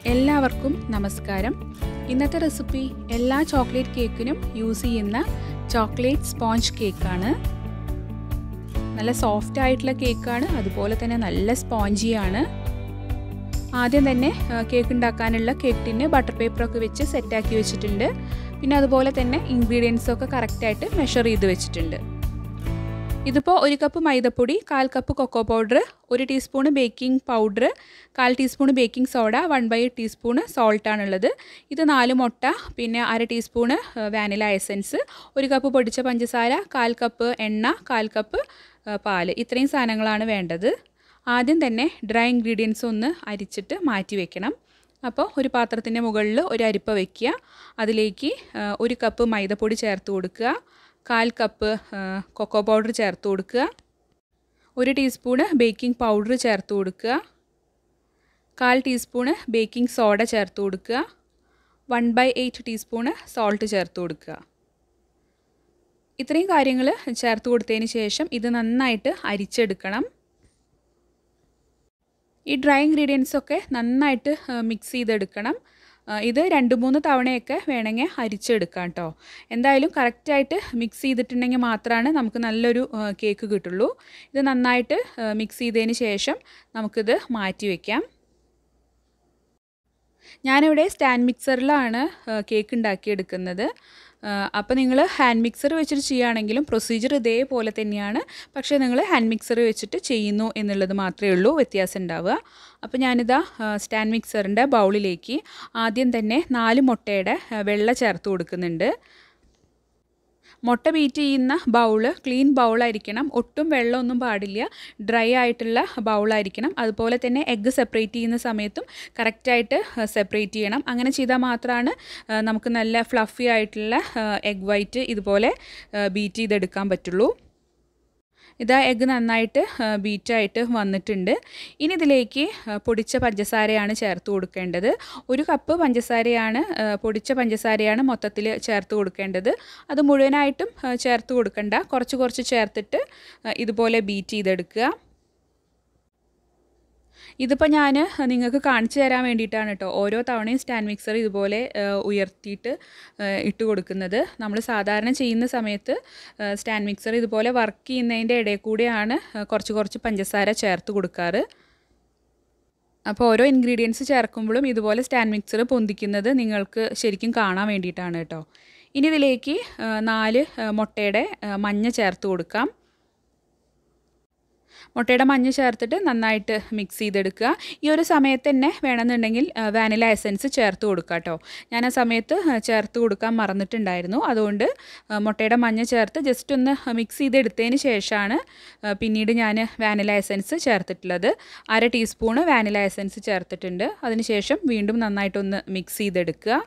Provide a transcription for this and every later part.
എല്ലാവർക്കും നമസ്കാരം ഇന്നത്തെ റെസിപ്പി എല്ലാ ചോക്ലേറ്റ് കേക്കിനും യൂസ് ചെയ്യുന്ന ചോക്ലേറ്റ് സ്പോഞ്ച് കേക്കാണ് നല്ല സോഫ്റ്റ് ആയിട്ടുള്ള കേക്കാണ് അതുപോലെ തന്നെ നല്ല സ്പോഞ്ചിയാണ് ആദ്യം തന്നെ കേക്ക് ഉണ്ടാക്കാനുള്ള കേക്ക് ടിന്ന് ബട്ടർ പേപ്പറൊക്കെ വെച്ച് സെറ്റാക്കി വെച്ചിട്ടുണ്ട് പിന്നെ അതുപോലെ തന്നെ ഇൻഗ്രീഡിയൻസൊക്കെ കറക്റ്റായിട്ട് മെഷർ ചെയ്ത് വെച്ചിട്ടുണ്ട് ഇതിപ്പോൾ ഒരു കപ്പ് മൈദപ്പൊടി കാൽ കപ്പ് കൊക്കോ പൗഡർ ഒരു ടീസ്പൂണ് ബേക്കിംഗ് പൗഡർ കാൽ teaspoon baking soda one by teaspoon സോൾട്ടാണുള്ളത് ഇത് നാല് മുട്ട പിന്നെ അര ടീസ്പൂണ് വാനില എസൻസ് ഒരു കപ്പ് പൊടിച്ച പഞ്ചസാര കാൽ കപ്പ് എണ്ണ കാൽ കപ്പ് പാല് ഇത്രയും സാധനങ്ങളാണ് വേണ്ടത് ആദ്യം തന്നെ ഡ്രൈ ഇൻഗ്രീഡിയൻസ് ഒന്ന് അരിച്ചിട്ട് മാറ്റി വെക്കണം അപ്പോൾ ഒരു പാത്രത്തിൻ്റെ മുകളിൽ ഒരു അരിപ്പ വയ്ക്കുക അതിലേക്ക് ഒരു കപ്പ് മൈദപ്പൊടി ചേർത്ത് കൊടുക്കുക കാൽ കപ്പ് കൊക്കോ പൗഡർ ചേർത്ത് കൊടുക്കുക ഒരു ടീസ്പൂണ് ബേക്കിംഗ് പൗഡർ ചേർത്ത് കൊടുക്കുക കാൽ ടീസ്പൂണ് ബേക്കിംഗ് സോഡ ചേർത്ത് കൊടുക്കുക one by eight teaspoon salt ചേർത്ത് കൊടുക്കുക ഇത്രയും കാര്യങ്ങൾ ചേർത്ത് കൊടുത്തതിന് ശേഷം ഇത് നന്നായിട്ട് അരിച്ചെടുക്കണം ഈ ഡ്രൈ ഇൻഗ്രീഡിയൻസ് ഒക്കെ നന്നായിട്ട് മിക്സ് ചെയ്തെടുക്കണം ഇത് രണ്ട് മൂന്ന് തവണയൊക്കെ വേണമെങ്കിൽ അരിച്ചെടുക്കാം കേട്ടോ എന്തായാലും കറക്റ്റായിട്ട് മിക്സ് ചെയ്തിട്ടുണ്ടെങ്കിൽ മാത്രമാണ് നമുക്ക് നല്ലൊരു കേക്ക് കിട്ടുള്ളൂ ഇത് നന്നായിട്ട് മിക്സ് ചെയ്തതിന് ശേഷം നമുക്കിത് മാറ്റി വയ്ക്കാം ഞാനിവിടെ സ്റ്റാൻഡ് മിക്സറിലാണ് കേക്ക് ഉണ്ടാക്കിയെടുക്കുന്നത് അപ്പോൾ നിങ്ങൾ ഹാൻഡ് മിക്സർ വെച്ചിട്ട് ചെയ്യുകയാണെങ്കിലും പ്രൊസീജിയർ ഇതേപോലെ തന്നെയാണ് പക്ഷേ നിങ്ങൾ ഹാൻഡ് മിക്സർ വെച്ചിട്ട് ചെയ്യുന്നു എന്നുള്ളത് മാത്രമേ ഉള്ളൂ വ്യത്യാസം ഉണ്ടാവുക അപ്പോൾ ഞാനിതാ സ്റ്റാൻഡ് മിക്സറിൻ്റെ ബൗളിലേക്ക് ആദ്യം തന്നെ നാല് മുട്ടയുടെ വെള്ള ചേർത്ത് കൊടുക്കുന്നുണ്ട് മുട്ട ബീറ്റ് ചെയ്യുന്ന ബൗള് ക്ലീൻ ബൗളായിരിക്കണം ഒട്ടും വെള്ളമൊന്നും പാടില്ല ഡ്രൈ ആയിട്ടുള്ള ബൗളായിരിക്കണം അതുപോലെ തന്നെ എഗ്ഗ് സെപ്പറേറ്റ് ചെയ്യുന്ന സമയത്തും കറക്റ്റായിട്ട് സെപ്പറേറ്റ് ചെയ്യണം അങ്ങനെ ചെയ്താൽ മാത്രമാണ് നമുക്ക് നല്ല ഫ്ലഫി ആയിട്ടുള്ള എഗ് വൈറ്റ് ഇതുപോലെ ബീറ്റ് ചെയ്തെടുക്കാൻ പറ്റുള്ളൂ ഇതാ എഗ്ഗ് നന്നായിട്ട് ബീറ്റായിട്ട് വന്നിട്ടുണ്ട് ഇനി ഇതിലേക്ക് പൊടിച്ച പഞ്ചസാരയാണ് ചേർത്ത് കൊടുക്കേണ്ടത് ഒരു കപ്പ് പഞ്ചസാരയാണ് പൊടിച്ച പഞ്ചസാരയാണ് മൊത്തത്തിൽ ചേർത്ത് കൊടുക്കേണ്ടത് അത് മുഴുവനായിട്ടും ചേർത്ത് കൊടുക്കണ്ട കുറച്ച് കുറച്ച് ചേർത്തിട്ട് ഇതുപോലെ ബീറ്റ് ചെയ്തെടുക്കുക ഇതിപ്പോൾ ഞാൻ നിങ്ങൾക്ക് കാണിച്ചു തരാൻ വേണ്ടിയിട്ടാണ് കേട്ടോ ഓരോ തവണയും സ്റ്റാൻഡ് മിക്സർ ഇതുപോലെ ഉയർത്തിയിട്ട് ഇട്ട് കൊടുക്കുന്നത് നമ്മൾ സാധാരണ ചെയ്യുന്ന സമയത്ത് സ്റ്റാൻഡ് മിക്സർ ഇതുപോലെ വർക്ക് ചെയ്യുന്നതിൻ്റെ ഇടയിൽ കൂടെയാണ് കുറച്ച് കുറച്ച് പഞ്ചസാര ചേർത്ത് കൊടുക്കാറ് അപ്പോൾ ഓരോ ഇൻഗ്രീഡിയൻസ് ചേർക്കുമ്പോഴും ഇതുപോലെ സ്റ്റാൻഡ് മിക്സർ പൊന്തിക്കുന്നത് നിങ്ങൾക്ക് ശരിക്കും കാണാൻ വേണ്ടിയിട്ടാണ് കേട്ടോ ഇനി ഇതിലേക്ക് നാല് മുട്ടയുടെ മഞ്ഞ ചേർത്ത് കൊടുക്കാം മുട്ടയുടെ മഞ്ഞ് ചേർത്തിട്ട് നന്നായിട്ട് മിക്സ് ചെയ്തെടുക്കുക ഈ ഒരു സമയത്ത് തന്നെ വേണമെന്നുണ്ടെങ്കിൽ വാനില എസൻസ് ചേർത്ത് കൊടുക്കുക കേട്ടോ ഞാൻ ആ സമയത്ത് ചേർത്ത് കൊടുക്കാൻ മറന്നിട്ടുണ്ടായിരുന്നു അതുകൊണ്ട് മുട്ടയുടെ മഞ്ഞ ചേർത്ത് ജസ്റ്റ് ഒന്ന് മിക്സ് ചെയ്തെടുത്തതിന് ശേഷമാണ് പിന്നീട് ഞാൻ വാനില എസൻസ് ചേർത്തിട്ടുള്ളത് അര ടീസ്പൂണ് വാനില എസൻസ് ചേർത്തിട്ടുണ്ട് അതിനുശേഷം വീണ്ടും നന്നായിട്ടൊന്ന് മിക്സ് ചെയ്തെടുക്കുക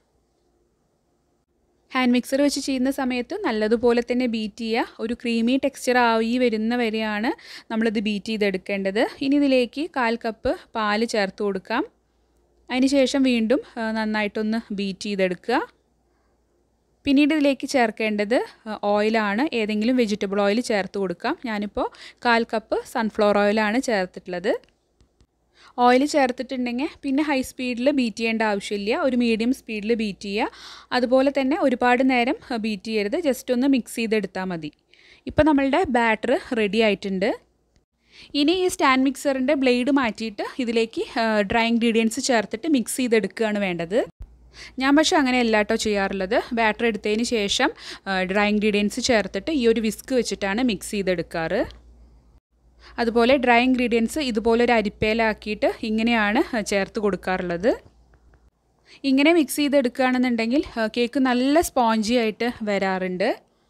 ഹാൻഡ് മിക്സർ വെച്ച് ചെയ്യുന്ന സമയത്ത് നല്ലതുപോലെ തന്നെ ബീറ്റ് ചെയ്യുക ഒരു ക്രീമി ടെക്സ്ചർ ആയി വരുന്ന വരെയാണ് നമ്മളിത് ബീറ്റ് ചെയ്തെടുക്കേണ്ടത് ഇനി ഇതിലേക്ക് കാൽ കപ്പ് പാല് ചേർത്ത് കൊടുക്കാം അതിനുശേഷം വീണ്ടും നന്നായിട്ടൊന്ന് ബീറ്റ് ചെയ്തെടുക്കുക പിന്നീട് ഇതിലേക്ക് ചേർക്കേണ്ടത് ഓയിലാണ് ഏതെങ്കിലും വെജിറ്റബിൾ ഓയിൽ ചേർത്ത് കൊടുക്കാം ഞാനിപ്പോൾ കാൽ കപ്പ് സൺഫ്ലവർ ഓയിലാണ് ചേർത്തിട്ടുള്ളത് ഓയിൽ ചേർത്തിട്ടുണ്ടെങ്കിൽ പിന്നെ ഹൈ സ്പീഡിൽ ബീറ്റ് ചെയ്യേണ്ട ആവശ്യമില്ല ഒരു മീഡിയം സ്പീഡിൽ ബീറ്റ് ചെയ്യുക അതുപോലെ തന്നെ ഒരുപാട് നേരം ബീറ്റ് ചെയ്യരുത് ജസ്റ്റ് ഒന്ന് മിക്സ് ചെയ്തെടുത്താൽ മതി ഇപ്പോൾ നമ്മളുടെ ബാറ്റർ റെഡി ആയിട്ടുണ്ട് ഇനി ഈ സ്റ്റാൻഡ് മിക്സറിൻ്റെ ബ്ലേഡ് മാറ്റിയിട്ട് ഇതിലേക്ക് ഡ്രൈ ഇൻഗ്രീഡിയൻസ് ചേർത്തിട്ട് മിക്സ് ചെയ്തെടുക്കുകയാണ് വേണ്ടത് ഞാൻ പക്ഷേ അങ്ങനെ അല്ലാട്ടോ ചെയ്യാറുള്ളത് ബാറ്റർ എടുത്തതിന് ശേഷം ഡ്രൈ ഇൻഗ്രീഡിയൻസ് ചേർത്തിട്ട് ഈ ഒരു വിസ്ക് വെച്ചിട്ടാണ് മിക്സ് ചെയ്തെടുക്കാറ് അതുപോലെ ഡ്രൈ ഇൻഗ്രീഡിയൻസ് ഇതുപോലെ ഒരു അരിപ്പയിലാക്കിയിട്ട് ഇങ്ങനെയാണ് ചേർത്ത് കൊടുക്കാറുള്ളത് ഇങ്ങനെ മിക്സ് ചെയ്തെടുക്കുകയാണെന്നുണ്ടെങ്കിൽ കേക്ക് നല്ല സ്പോഞ്ചി ആയിട്ട് വരാറുണ്ട്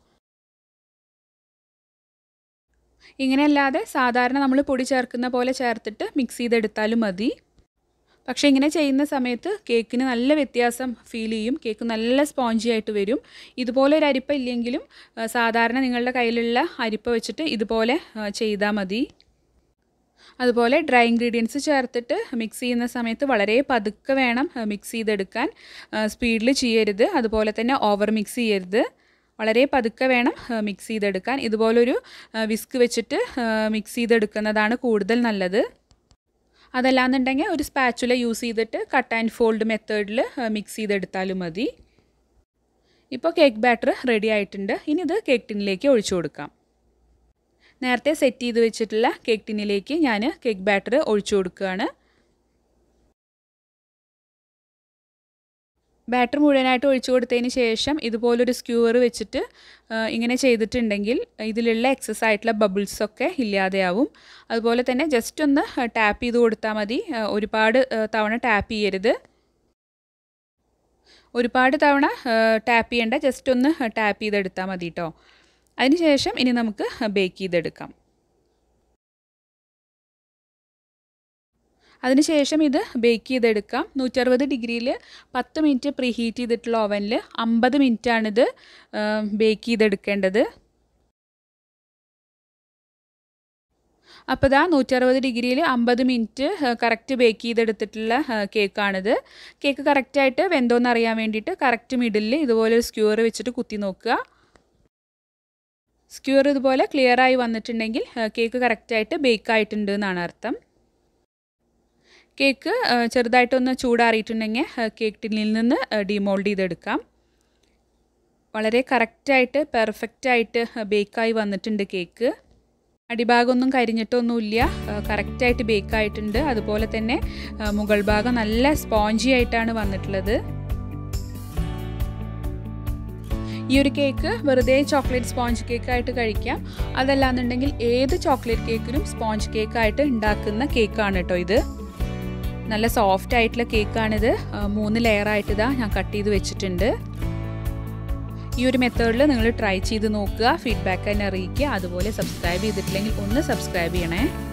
ഇങ്ങനെയല്ലാതെ സാധാരണ നമ്മൾ പൊടി ചേർക്കുന്ന പോലെ ചേർത്തിട്ട് മിക്സ് ചെയ്തെടുത്താലും മതി പക്ഷേ ഇങ്ങനെ ചെയ്യുന്ന സമയത്ത് കേക്കിന് നല്ല വ്യത്യാസം ഫീൽ ചെയ്യും കേക്ക് നല്ല സ്പോഞ്ചി ആയിട്ട് വരും ഇതുപോലെ ഒരു അരിപ്പ ഇല്ലെങ്കിലും സാധാരണ നിങ്ങളുടെ കയ്യിലുള്ള അരിപ്പ വെച്ചിട്ട് ഇതുപോലെ ചെയ്താൽ മതി അതുപോലെ ഡ്രൈ ഇൻഗ്രീഡിയൻസ് ചേർത്തിട്ട് മിക്സ് ചെയ്യുന്ന സമയത്ത് വളരെ പതുക്കെ വേണം മിക്സ് ചെയ്തെടുക്കാൻ സ്പീഡിൽ ചെയ്യരുത് അതുപോലെ തന്നെ ഓവർ മിക്സ് ചെയ്യരുത് വളരെ പതുക്കെ വേണം മിക്സ് ചെയ്തെടുക്കാൻ ഇതുപോലൊരു വിസ്ക് വെച്ചിട്ട് മിക്സ് ചെയ്തെടുക്കുന്നതാണ് കൂടുതൽ നല്ലത് അതല്ലാന്നുണ്ടെങ്കിൽ ഒരു സ്പാച്ചുല യൂസ് ചെയ്തിട്ട് കട്ട് ആൻഡ് ഫോൾഡ് മെത്തേഡിൽ മിക്സ് ചെയ്തെടുത്താലും മതി ഇപ്പോൾ കേക്ക് ബാറ്റർ റെഡി ആയിട്ടുണ്ട് ഇനി ഇത് കേക്ക് ടിന്നിലേക്ക് ഒഴിച്ചു കൊടുക്കാം നേരത്തെ സെറ്റ് ചെയ്ത് വെച്ചിട്ടുള്ള കേക്ക് ടിന്നിലേക്ക് ഞാൻ കേക്ക് ബാറ്റർ ഒഴിച്ചു കൊടുക്കുകയാണ് ബാറ്റർ മുഴുവനായിട്ട് ഒഴിച്ചു കൊടുത്തതിന് ശേഷം ഇതുപോലൊരു സ്ക്യൂവർ വെച്ചിട്ട് ഇങ്ങനെ ചെയ്തിട്ടുണ്ടെങ്കിൽ ഇതിലുള്ള എക്സസ് ആയിട്ടുള്ള ബബിൾസൊക്കെ ഇല്ലാതെയാവും അതുപോലെ തന്നെ ജസ്റ്റ് ഒന്ന് ടാപ്പ് ചെയ്ത് കൊടുത്താൽ മതി ഒരുപാട് തവണ ടാപ്പ് ചെയ്യരുത് ഒരുപാട് തവണ ടാപ്പ് ചെയ്യേണ്ട ജസ്റ്റ് ഒന്ന് ടാപ്പ് ചെയ്തെടുത്താൽ മതി കേട്ടോ അതിനുശേഷം ഇനി നമുക്ക് ബേക്ക് ചെയ്തെടുക്കാം അതിനുശേഷം ഇത് ബേക്ക് ചെയ്തെടുക്കാം നൂറ്ററുപത് ഡിഗ്രിയിൽ പത്ത് മിനിറ്റ് പ്രീ ഹീറ്റ് ചെയ്തിട്ടുള്ള ഓവനിൽ അമ്പത് മിനിറ്റാണിത് ബേക്ക് ചെയ്തെടുക്കേണ്ടത് അപ്പോൾ ഇതാ നൂറ്ററുപത് ഡിഗ്രിയിൽ അമ്പത് മിനിറ്റ് കറക്റ്റ് ബേക്ക് ചെയ്തെടുത്തിട്ടുള്ള കേക്കാണിത് കേക്ക് കറക്റ്റായിട്ട് വെന്തോന്ന് അറിയാൻ വേണ്ടിയിട്ട് കറക്റ്റ് മിഡിലിൽ ഇതുപോലെ ഒരു സ്ക്യൂർ വെച്ചിട്ട് കുത്തി നോക്കുക സ്ക്യൂർ ഇതുപോലെ ക്ലിയറായി വന്നിട്ടുണ്ടെങ്കിൽ കേക്ക് കറക്റ്റായിട്ട് ബേക്ക് ആയിട്ടുണ്ട് എന്നാണ് അർത്ഥം കേക്ക് ചെറുതായിട്ടൊന്ന് ചൂടാറിയിട്ടുണ്ടെങ്കിൽ കേക്ക് ടിന്നിൽ നിന്ന് ഡിമോൾഡ് ചെയ്തെടുക്കാം വളരെ കറക്റ്റായിട്ട് പെർഫെക്റ്റായിട്ട് ബേക്കായി വന്നിട്ടുണ്ട് കേക്ക് അടിഭാഗമൊന്നും കരിഞ്ഞിട്ടൊന്നുമില്ല കറക്റ്റായിട്ട് ബേക്കായിട്ടുണ്ട് അതുപോലെ തന്നെ മുകൾ ഭാഗം നല്ല സ്പോഞ്ചി ആയിട്ടാണ് വന്നിട്ടുള്ളത് ഈ ഒരു കേക്ക് വെറുതെ ചോക്ലേറ്റ് സ്പോഞ്ച് കേക്കായിട്ട് കഴിക്കാം അതല്ലാന്നുണ്ടെങ്കിൽ ഏത് ചോക്ലേറ്റ് കേക്കിനും സ്പോഞ്ച് കേക്കായിട്ട് ഉണ്ടാക്കുന്ന കേക്കാണ് കേട്ടോ ഇത് നല്ല സോഫ്റ്റ് ആയിട്ടുള്ള കേക്കാണിത് മൂന്ന് ലെയറായിട്ട് ഇതാ ഞാൻ കട്ട് ചെയ്ത് വെച്ചിട്ടുണ്ട് ഈ ഒരു മെത്തേഡിൽ നിങ്ങൾ ട്രൈ ചെയ്ത് നോക്കുക ഫീഡ്ബാക്ക് തന്നെ അറിയിക്കുക അതുപോലെ സബ്സ്ക്രൈബ് ചെയ്തിട്ടില്ലെങ്കിൽ ഒന്ന് സബ്സ്ക്രൈബ് ചെയ്യണേ